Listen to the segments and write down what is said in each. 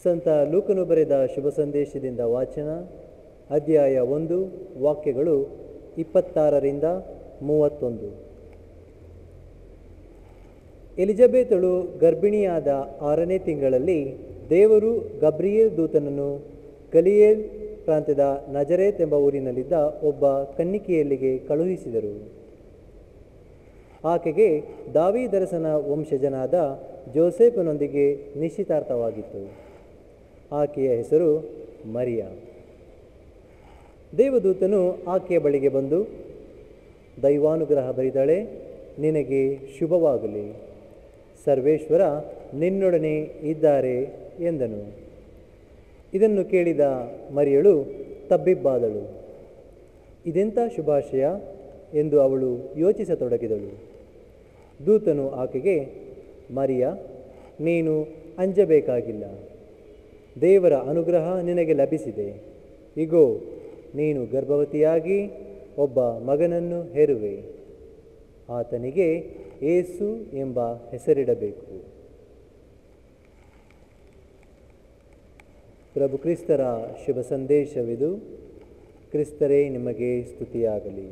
ಸಂತ ಲೂಕನು ಬರೆದ ಶುಭ ಸಂದೇಶದಿಂದ ವಾಚನ ಅಧ್ಯಾಯ ಒಂದು ವಾಕ್ಯಗಳು ಇಪ್ಪತ್ತಾರರಿಂದ ಮೂವತ್ತೊಂದು ಎಲಿಜಬೆತಳು ಗರ್ಭಿಣಿಯಾದ ಆರನೇ ತಿಂಗಳಲ್ಲಿ ದೇವರು ಗಬ್ರಿಯೇಲ್ ದೂತನನ್ನು ಗಲಿಯೇಲ್ ಪ್ರಾಂತ್ಯದ ನಜರೇತ್ ಎಂಬ ಊರಿನಲ್ಲಿದ್ದ ಒಬ್ಬ ಕನ್ನಿಕೆಯಲ್ಲಿಗೆ ಕಳುಹಿಸಿದರು ಆಕೆಗೆ ದಾವಿದರಸನ ವಂಶಜನಾದ ಜೋಸೆಫನೊಂದಿಗೆ ನಿಶ್ಚಿತಾರ್ಥವಾಗಿತ್ತು ಆಕೆಯ ಹೆಸರು ಮರಿಯ ದೇವದೂತನು ಆಕೆಯ ಬಳಿಗೆ ಬಂದು ದೈವಾನುಗ್ರಹ ಬರಿದಳೆ ನಿನಗೆ ಶುಭವಾಗಲಿ ಸರ್ವೇಶ್ವರ ನಿನ್ನೊಡನೆ ಇದ್ದಾರೆ ಎಂದನು ಇದನ್ನು ಕೇಳಿದ ಮರಿಯಳು ತಬ್ಬಿಬ್ಬಾದಳು ಇದೆಂಥ ಶುಭಾಶಯ ಎಂದು ಅವಳು ಯೋಚಿಸತೊಡಗಿದಳು ದೂತನು ಆಕೆಗೆ ಮರಿಯ ನೀನು ಅಂಜಬೇಕಾಗಿಲ್ಲ ದೇವರ ಅನುಗ್ರಹ ನಿನಗೆ ಲಭಿಸಿದೆ ಇಗೋ ನೀನು ಗರ್ಭವತಿಯಾಗಿ ಒಬ್ಬ ಮಗನನ್ನು ಹೆರುವೆ ಆತನಿಗೆ ಏಸು ಎಂಬ ಹೆಸರಿಡಬೇಕು ಪ್ರಭು ಕ್ರಿಸ್ತರ ಶುಭ ಸಂದೇಶವಿದು ಕ್ರಿಸ್ತರೇ ನಿಮಗೆ ಸ್ತುತಿಯಾಗಲಿ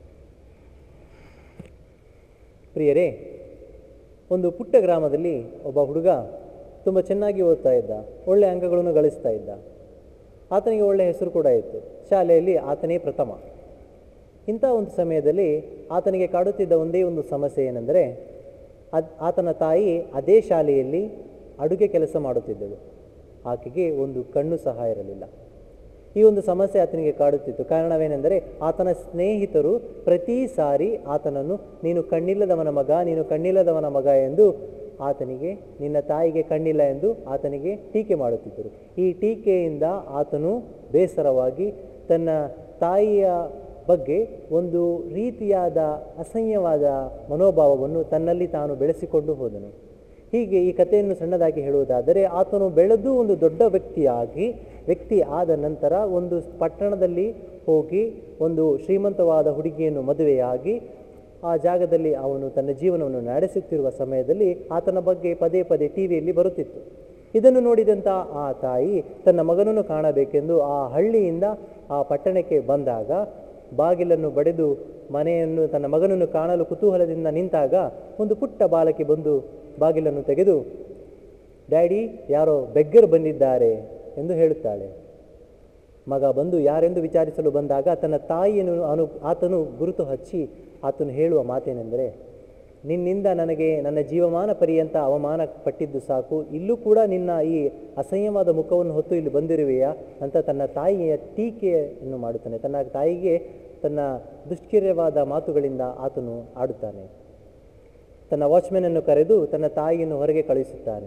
ಪ್ರಿಯರೇ ಒಂದು ಪುಟ್ಟ ಗ್ರಾಮದಲ್ಲಿ ಒಬ್ಬ ಹುಡುಗ ತುಂಬ ಚೆನ್ನಾಗಿ ಓದ್ತಾ ಇದ್ದ ಒಳ್ಳೆಯ ಅಂಕಗಳನ್ನು ಗಳಿಸ್ತಾ ಇದ್ದ ಆತನಿಗೆ ಒಳ್ಳೆಯ ಹೆಸರು ಕೂಡ ಇತ್ತು ಶಾಲೆಯಲ್ಲಿ ಆತನೇ ಪ್ರಥಮ ಇಂಥ ಒಂದು ಸಮಯದಲ್ಲಿ ಆತನಿಗೆ ಕಾಡುತ್ತಿದ್ದ ಒಂದೇ ಒಂದು ಸಮಸ್ಯೆ ಏನೆಂದರೆ ಅದ್ ಆತನ ತಾಯಿ ಅದೇ ಶಾಲೆಯಲ್ಲಿ ಅಡುಗೆ ಕೆಲಸ ಮಾಡುತ್ತಿದ್ದಳು ಆಕೆಗೆ ಒಂದು ಕಣ್ಣು ಸಹ ಇರಲಿಲ್ಲ ಈ ಒಂದು ಸಮಸ್ಯೆ ಆತನಿಗೆ ಕಾಡುತ್ತಿತ್ತು ಕಾರಣವೇನೆಂದರೆ ಆತನ ಸ್ನೇಹಿತರು ಪ್ರತಿ ಸಾರಿ ಆತನನ್ನು ನೀನು ಕಣ್ಣಿಲ್ಲದವನ ಮಗ ನೀನು ಕಣ್ಣಿಲ್ಲದವನ ಮಗ ಎಂದು ಆತನಿಗೆ ನಿನ್ನ ತಾಯಿಗೆ ಕಣ್ಣಿಲ್ಲ ಎಂದು ಆತನಿಗೆ ಟೀಕೆ ಮಾಡುತ್ತಿದ್ದರು ಈ ಟೀಕೆಯಿಂದ ಆತನು ಬೇಸರವಾಗಿ ತನ್ನ ತಾಯಿಯ ಬಗ್ಗೆ ಒಂದು ರೀತಿಯಾದ ಅಸಹ್ಯವಾದ ಮನೋಭಾವವನ್ನು ತನ್ನಲ್ಲಿ ತಾನು ಬೆಳೆಸಿಕೊಂಡು ಹೋದನು ಹೀಗೆ ಈ ಕಥೆಯನ್ನು ಸಣ್ಣದಾಗಿ ಹೇಳುವುದಾದರೆ ಆತನು ಬೆಳೆದು ಒಂದು ದೊಡ್ಡ ವ್ಯಕ್ತಿಯಾಗಿ ವ್ಯಕ್ತಿ ಆದ ನಂತರ ಒಂದು ಪಟ್ಟಣದಲ್ಲಿ ಹೋಗಿ ಒಂದು ಶ್ರೀಮಂತವಾದ ಹುಡುಗಿಯನ್ನು ಮದುವೆಯಾಗಿ ಆ ಜಾಗದಲ್ಲಿ ಅವನು ತನ್ನ ಜೀವನವನ್ನು ನಡೆಸುತ್ತಿರುವ ಸಮಯದಲ್ಲಿ ಆತನ ಬಗ್ಗೆ ಪದೇ ಪದೇ ಟಿ ವಿಯಲ್ಲಿ ಬರುತ್ತಿತ್ತು ಇದನ್ನು ನೋಡಿದಂಥ ಆ ತಾಯಿ ತನ್ನ ಮಗನನ್ನು ಕಾಣಬೇಕೆಂದು ಆ ಹಳ್ಳಿಯಿಂದ ಆ ಪಟ್ಟಣಕ್ಕೆ ಬಂದಾಗ ಬಾಗಿಲನ್ನು ಬಡಿದು ಮನೆಯನ್ನು ತನ್ನ ಮಗನನ್ನು ಕಾಣಲು ಕುತೂಹಲದಿಂದ ನಿಂತಾಗ ಒಂದು ಪುಟ್ಟ ಬಾಲಕಿ ಬಂದು ಬಾಗಿಲನ್ನು ತೆಗೆದು ಡ್ಯಾಡಿ ಯಾರೋ ಬೆಗ್ಗರ್ ಬಂದಿದ್ದಾರೆ ಎಂದು ಹೇಳುತ್ತಾಳೆ ಮಗ ಬಂದು ಯಾರೆಂದು ವಿಚಾರಿಸಲು ಬಂದಾಗ ತನ್ನ ತಾಯಿಯನ್ನು ಅನು ಆತನು ಗುರುತು ಹಚ್ಚಿ ಆತನು ಹೇಳುವ ಮಾತೇನೆಂದರೆ ನಿನ್ನಿಂದ ನನಗೆ ನನ್ನ ಜೀವಮಾನ ಪರ್ಯಂತ ಅವಮಾನ ಪಟ್ಟಿದ್ದು ಸಾಕು ಇಲ್ಲೂ ಕೂಡ ನಿನ್ನ ಈ ಅಸಹ್ಯವಾದ ಮುಖವನ್ನು ಹೊತ್ತು ಇಲ್ಲಿ ಬಂದಿರುವೆಯಾ ಅಂತ ತನ್ನ ತಾಯಿಯ ಟೀಕೆಯನ್ನು ಮಾಡುತ್ತಾನೆ ತನ್ನ ತಾಯಿಗೆ ತನ್ನ ದುಷ್ಕಿರ್ಯವಾದ ಮಾತುಗಳಿಂದ ಆತನು ಆಡುತ್ತಾನೆ ತನ್ನ ವಾಚ್ಮೆನನ್ನು ಕರೆದು ತನ್ನ ತಾಯಿಯನ್ನು ಹೊರಗೆ ಕಳುಹಿಸುತ್ತಾನೆ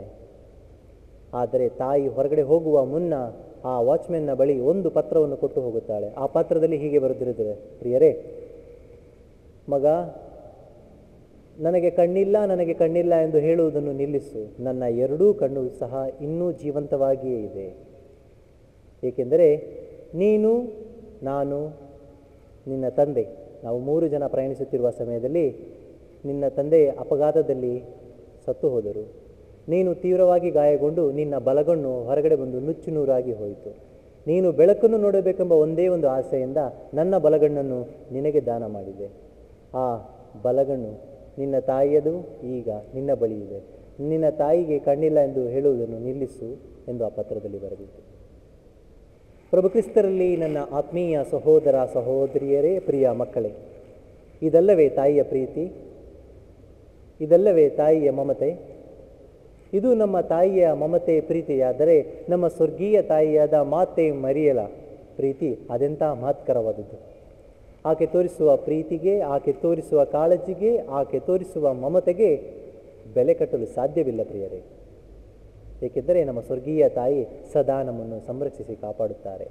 ಆದರೆ ತಾಯಿ ಹೊರಗಡೆ ಹೋಗುವ ಮುನ್ನ ಆ ವಾಚ್ಮೆನ್ನ ಬಳಿ ಒಂದು ಪತ್ರವನ್ನು ಕೊಟ್ಟು ಹೋಗುತ್ತಾಳೆ ಆ ಪತ್ರದಲ್ಲಿ ಹೀಗೆ ಬರೆದಿರುತ್ತದೆ ಪ್ರಿಯರೇ ಮಗ ನನಗೆ ಕಣ್ಣಿಲ್ಲ ನನಗೆ ಕಣ್ಣಿಲ್ಲ ಎಂದು ಹೇಳುವುದನ್ನು ನಿಲ್ಲಿಸು ನನ್ನ ಎರಡೂ ಕಣ್ಣು ಸಹ ಇನ್ನೂ ಜೀವಂತವಾಗಿಯೇ ಇದೆ ಏಕೆಂದರೆ ನೀನು ನಾನು ನಿನ್ನ ತಂದೆ ನಾವು ಮೂರು ಜನ ಪ್ರಯಾಣಿಸುತ್ತಿರುವ ಸಮಯದಲ್ಲಿ ನಿನ್ನ ತಂದೆ ಅಪಘಾತದಲ್ಲಿ ಸತ್ತು ಹೋದರು ನೀನು ತೀವ್ರವಾಗಿ ಗಾಯಗೊಂಡು ನಿನ್ನ ಬಲಗಣ್ಣು ಹೊರಗಡೆ ಬಂದು ನುಚ್ಚು ನೂರಾಗಿ ಹೋಯಿತು ನೀನು ಬೆಳಕನ್ನು ನೋಡಬೇಕೆಂಬ ಒಂದೇ ಒಂದು ಆಸೆಯಿಂದ ನನ್ನ ಬಲಗಣ್ಣನ್ನು ನಿನಗೆ ದಾನ ಮಾಡಿದೆ ಆ ಬಲಗಣ್ಣು ನಿನ್ನ ತಾಯಿಯದು ಈಗ ನಿನ್ನ ಬಳಿ ಇದೆ ನಿನ್ನ ತಾಯಿಗೆ ಕಣ್ಣಿಲ್ಲ ಎಂದು ಹೇಳುವುದನ್ನು ನಿಲ್ಲಿಸು ಎಂದು ಆ ಪತ್ರದಲ್ಲಿ ಬರೆದಿತ್ತು ಪ್ರಭು ಕ್ರಿಸ್ತರಲ್ಲಿ ನನ್ನ ಆತ್ಮೀಯ ಸಹೋದರ ಸಹೋದರಿಯರೇ ಪ್ರಿಯ ಮಕ್ಕಳೇ ಇದಲ್ಲವೇ ತಾಯಿಯ ಪ್ರೀತಿ ಇದಲ್ಲವೇ ತಾಯಿಯ ಮಮತೆ ಇದು ನಮ್ಮ ತಾಯಿಯ ಮಮತೆ ಪ್ರೀತಿಯಾದರೆ ನಮ್ಮ ಸ್ವರ್ಗೀಯ ತಾಯಿಯಾದ ಮಾತೆ ಮರಿಯಲ ಪ್ರೀತಿ ಅದೆಂಥ ಮಹತ್ಕರವಾದದ್ದು ಆಕೆ ತೋರಿಸುವ ಪ್ರೀತಿಗೆ ಆಕೆ ತೋರಿಸುವ ಕಾಳಜಿಗೆ ಆಕೆ ತೋರಿಸುವ ಮಮತೆಗೆ ಬೆಲೆ ಕಟ್ಟಲು ಸಾಧ್ಯವಿಲ್ಲ ಪ್ರಿಯರೇ ಏಕೆಂದರೆ ನಮ್ಮ ಸ್ವರ್ಗೀಯ ತಾಯಿ ಸದಾ ನಮ್ಮನ್ನು ಸಂರಕ್ಷಿಸಿ ಕಾಪಾಡುತ್ತಾರೆ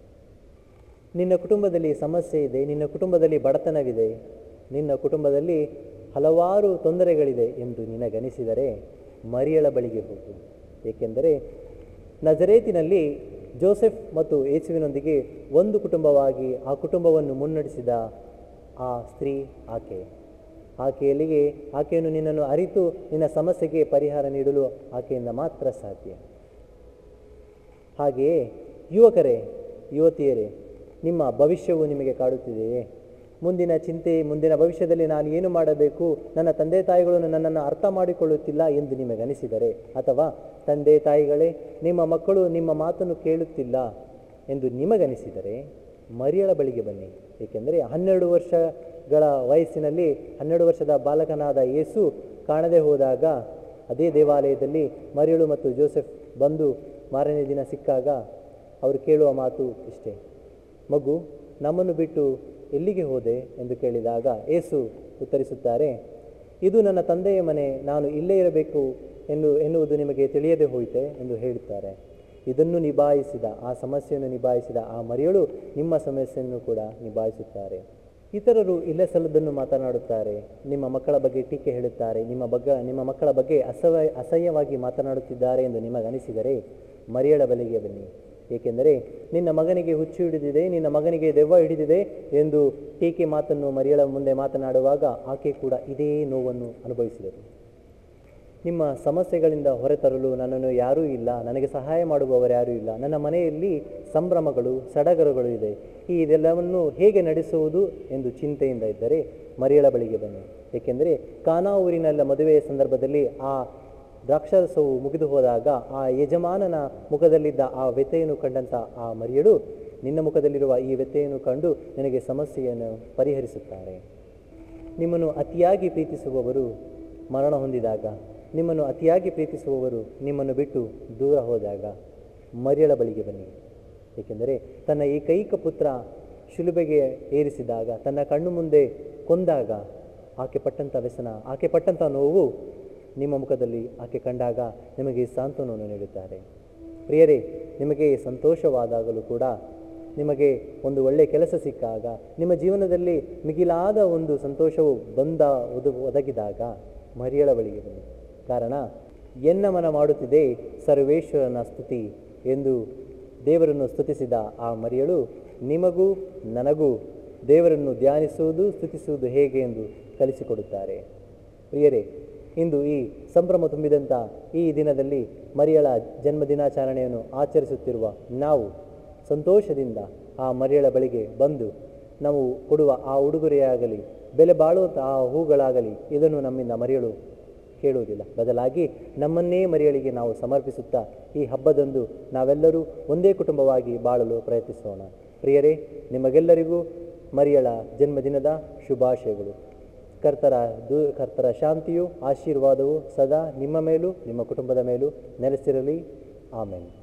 ನಿನ್ನ ಕುಟುಂಬದಲ್ಲಿ ಸಮಸ್ಯೆ ಇದೆ ನಿನ್ನ ಕುಟುಂಬದಲ್ಲಿ ಬಡತನವಿದೆ ನಿನ್ನ ಕುಟುಂಬದಲ್ಲಿ ಹಲವಾರು ತೊಂದರೆಗಳಿದೆ ಎಂದು ನಿನಗನಿಸಿದರೆ ಮರಿಯಳ ಬಳಿಗೆ ಹೋಗು ಏಕೆಂದರೆ ನಜರೇತಿನಲ್ಲಿ ಜೋಸೆಫ್ ಮತ್ತು ಯೇಸುವಿನೊಂದಿಗೆ ಒಂದು ಕುಟುಂಬವಾಗಿ ಆ ಕುಟುಂಬವನ್ನು ಮುನ್ನಡೆಸಿದ ಆ ಸ್ತ್ರೀ ಆಕೆ ಆಕೆಯಲ್ಲಿಗೆ ಆಕೆಯನ್ನು ನಿನ್ನನ್ನು ಅರಿತು ನಿನ್ನ ಸಮಸ್ಯೆಗೆ ಪರಿಹಾರ ನೀಡಲು ಆಕೆಯಿಂದ ಮಾತ್ರ ಸಾಧ್ಯ ಹಾಗೆಯೇ ಯುವಕರೇ ಯುವತಿಯರೇ ನಿಮ್ಮ ಭವಿಷ್ಯವು ನಿಮಗೆ ಕಾಡುತ್ತಿದೆಯೇ ಮುಂದಿನ ಚಿಂತೆ ಮುಂದಿನ ಭವಿಷ್ಯದಲ್ಲಿ ನಾನು ಏನು ಮಾಡಬೇಕು ನನ್ನ ತಂದೆ ತಾಯಿಗಳು ನನ್ನನ್ನು ಅರ್ಥ ಮಾಡಿಕೊಳ್ಳುತ್ತಿಲ್ಲ ಎಂದು ನಿಮಗನಿಸಿದರೆ ಅಥವಾ ತಂದೆ ತಾಯಿಗಳೇ ನಿಮ್ಮ ಮಕ್ಕಳು ನಿಮ್ಮ ಮಾತನ್ನು ಕೇಳುತ್ತಿಲ್ಲ ಎಂದು ನಿಮಗನಿಸಿದರೆ ಮರಿಯಳ ಬಳಿಗೆ ಬನ್ನಿ ಏಕೆಂದರೆ ಹನ್ನೆರಡು ವರ್ಷಗಳ ವಯಸ್ಸಿನಲ್ಲಿ ಹನ್ನೆರಡು ವರ್ಷದ ಬಾಲಕನಾದ ಯೇಸು ಕಾಣದೆ ಹೋದಾಗ ಅದೇ ದೇವಾಲಯದಲ್ಲಿ ಮರಿಯಳು ಮತ್ತು ಜೋಸೆಫ್ ಬಂದು ಮಾರನೇ ದಿನ ಸಿಕ್ಕಾಗ ಅವರು ಕೇಳುವ ಮಾತು ಇಷ್ಟೇ ಮಗು ನಮ್ಮನ್ನು ಬಿಟ್ಟು ಎಲ್ಲಿಗೆ ಹೋದೆ ಎಂದು ಕೇಳಿದಾಗ ಏಸು ಉತ್ತರಿಸುತ್ತಾರೆ ಇದು ನನ್ನ ತಂದೆಯ ಮನೆ ನಾನು ಇಲ್ಲೇ ಇರಬೇಕು ಎನ್ನು ಎನ್ನುವುದು ನಿಮಗೆ ತಿಳಿಯದೆ ಹೋಯಿತೆ ಎಂದು ಹೇಳುತ್ತಾರೆ ಇದನ್ನು ನಿಭಾಯಿಸಿದ ಆ ಸಮಸ್ಯೆಯನ್ನು ನಿಭಾಯಿಸಿದ ಆ ಮರಿಯಳು ನಿಮ್ಮ ಸಮಸ್ಯೆಯನ್ನು ಕೂಡ ನಿಭಾಯಿಸುತ್ತಾರೆ ಇತರರು ಇಲ್ಲ ಸಲ್ಲದನ್ನು ಮಾತನಾಡುತ್ತಾರೆ ನಿಮ್ಮ ಮಕ್ಕಳ ಬಗ್ಗೆ ಟೀಕೆ ಹೇಳುತ್ತಾರೆ ನಿಮ್ಮ ಬಗ್ಗೆ ನಿಮ್ಮ ಮಕ್ಕಳ ಬಗ್ಗೆ ಅಸಹ್ಯ ಅಸಹ್ಯವಾಗಿ ಮಾತನಾಡುತ್ತಿದ್ದಾರೆ ಎಂದು ನಿಮಗನಿಸಿದರೆ ಮರಿಯಳ ಬಲಿಗೆ ಬನ್ನಿ ಏಕೆಂದರೆ ನಿನ್ನ ಮಗನಿಗೆ ಹುಚ್ಚು ಹಿಡಿದಿದೆ ನಿನ್ನ ಮಗನಿಗೆ ದೆವ್ವ ಹಿಡಿದಿದೆ ಎಂದು ಟೀಕೆ ಮಾತನ್ನು ಮರಿಯಳ ಮುಂದೆ ಮಾತನಾಡುವಾಗ ಆಕೆ ಕೂಡ ಇದೇ ನೋವನ್ನು ಅನುಭವಿಸಿದರು ನಿಮ್ಮ ಸಮಸ್ಯೆಗಳಿಂದ ಹೊರತರಲು ನನ್ನನ್ನು ಯಾರೂ ಇಲ್ಲ ನನಗೆ ಸಹಾಯ ಮಾಡುವವರು ಯಾರೂ ಇಲ್ಲ ನನ್ನ ಮನೆಯಲ್ಲಿ ಸಂಭ್ರಮಗಳು ಸಡಗರಗಳು ಇದೆ ಈ ಇದೆಲ್ಲವನ್ನು ಹೇಗೆ ನಡೆಸುವುದು ಎಂದು ಚಿಂತೆಯಿಂದ ಇದ್ದರೆ ಮರಿಯಳ ಬಳಿಗೆ ಬನ್ನಿ ಏಕೆಂದರೆ ಕಾನಾ ಊರಿನೆಲ್ಲ ಮದುವೆಯ ಸಂದರ್ಭದಲ್ಲಿ ಆ ದ್ರಾಕ್ಷಾರಸವು ಮುಗಿದು ಹೋದಾಗ ಆ ಯಜಮಾನನ ಮುಖದಲ್ಲಿದ್ದ ಆ ವ್ಯಥೆಯನ್ನು ಕಂಡಂಥ ಆ ಮರಿಯಳು ನಿನ್ನ ಮುಖದಲ್ಲಿರುವ ಈ ವ್ಯಥೆಯನ್ನು ಕಂಡು ನಿನಗೆ ಸಮಸ್ಯೆಯನ್ನು ಪರಿಹರಿಸುತ್ತಾರೆ ನಿಮ್ಮನ್ನು ಅತಿಯಾಗಿ ಪ್ರೀತಿಸುವವರು ಮರಣ ಹೊಂದಿದಾಗ ನಿಮ್ಮನ್ನು ಅತಿಯಾಗಿ ಪ್ರೀತಿಸುವವರು ನಿಮ್ಮನ್ನು ಬಿಟ್ಟು ದೂರ ಹೋದಾಗ ಮರಿಯಳ ಬಳಿಗೆ ಬನ್ನಿ ಏಕೆಂದರೆ ತನ್ನ ಏಕೈಕ ಪುತ್ರ ಶಿಲುಬೆಗೆ ಏರಿಸಿದಾಗ ತನ್ನ ಕಣ್ಣು ಮುಂದೆ ಕೊಂದಾಗ ಆಕೆ ಪಟ್ಟಂಥ ವ್ಯಸನ ಆಕೆ ಪಟ್ಟಂಥ ನೋವು ನಿಮ್ಮ ಮುಖದಲ್ಲಿ ಆಕೆ ಕಂಡಾಗ ನಿಮಗೆ ಸಾಂತ್ವನವನ್ನು ನೀಡುತ್ತಾರೆ ಪ್ರಿಯರೇ ನಿಮಗೆ ಸಂತೋಷವಾದಾಗಲೂ ಕೂಡ ನಿಮಗೆ ಒಂದು ಒಳ್ಳೆಯ ಕೆಲಸ ಸಿಕ್ಕಾಗ ನಿಮ್ಮ ಜೀವನದಲ್ಲಿ ಮಿಗಿಲಾದ ಒಂದು ಸಂತೋಷವು ಬಂದ ಒದ ಒದಗಿದಾಗ ಮರಿಯಳ ಬಳಿಗೆ ಬನ್ನಿ ಕಾರಣ ಎನ್ನ ಮನ ಮಾಡುತ್ತಿದೆ ಸರ್ವೇಶ್ವರನ ಸ್ತುತಿ ಎಂದು ದೇವರನ್ನು ಸ್ತುತಿಸಿದ ಆ ಮರಿಯಳು ನಿಮಗೂ ನನಗೂ ದೇವರನ್ನು ಧ್ಯಾನಿಸುವುದು ಸ್ತುತಿಸುವುದು ಹೇಗೆ ಎಂದು ಕಲಿಸಿಕೊಡುತ್ತಾರೆ ಪ್ರಿಯರೇ ಇಂದು ಈ ಸಂಭ್ರಮ ತುಂಬಿದಂಥ ಈ ದಿನದಲ್ಲಿ ಮರಿಯಳ ಜನ್ಮದಿನಾಚರಣೆಯನ್ನು ಆಚರಿಸುತ್ತಿರುವ ನಾವು ಸಂತೋಷದಿಂದ ಆ ಮರಿಯಳ ಬಳಿಗೆ ಬಂದು ನಾವು ಕೊಡುವ ಆ ಉಡುಗೊರೆಯಾಗಲಿ ಬೆಲೆ ಬಾಳುವಂಥ ಆ ಹೂಗಳಾಗಲಿ ಇದನ್ನು ನಮ್ಮಿಂದ ಮರೆಯಲು ಕೇಳುವುದಿಲ್ಲ ಬದಲಾಗಿ ನಮ್ಮನ್ನೇ ಮರಿಯಳಿಗೆ ನಾವು ಸಮರ್ಪಿಸುತ್ತಾ ಈ ಹಬ್ಬದಂದು ನಾವೆಲ್ಲರೂ ಒಂದೇ ಕುಟುಂಬವಾಗಿ ಬಾಳಲು ಪ್ರಯತ್ನಿಸೋಣ ಪ್ರಿಯರೇ ನಿಮಗೆಲ್ಲರಿಗೂ ಮರಿಯಳ ಜನ್ಮದಿನದ ಶುಭಾಶಯಗಳು ಕರ್ತರ ದೂ ಕರ್ತರ ಶಾಂತಿಯು ಆಶೀರ್ವಾದವು ಸದಾ ನಿಮ್ಮ ಮೇಲೂ ನಿಮ್ಮ ಕುಟುಂಬದ ಮೇಲೂ ನೆಲೆಸಿರಲಿ ಆಮೇಲೆ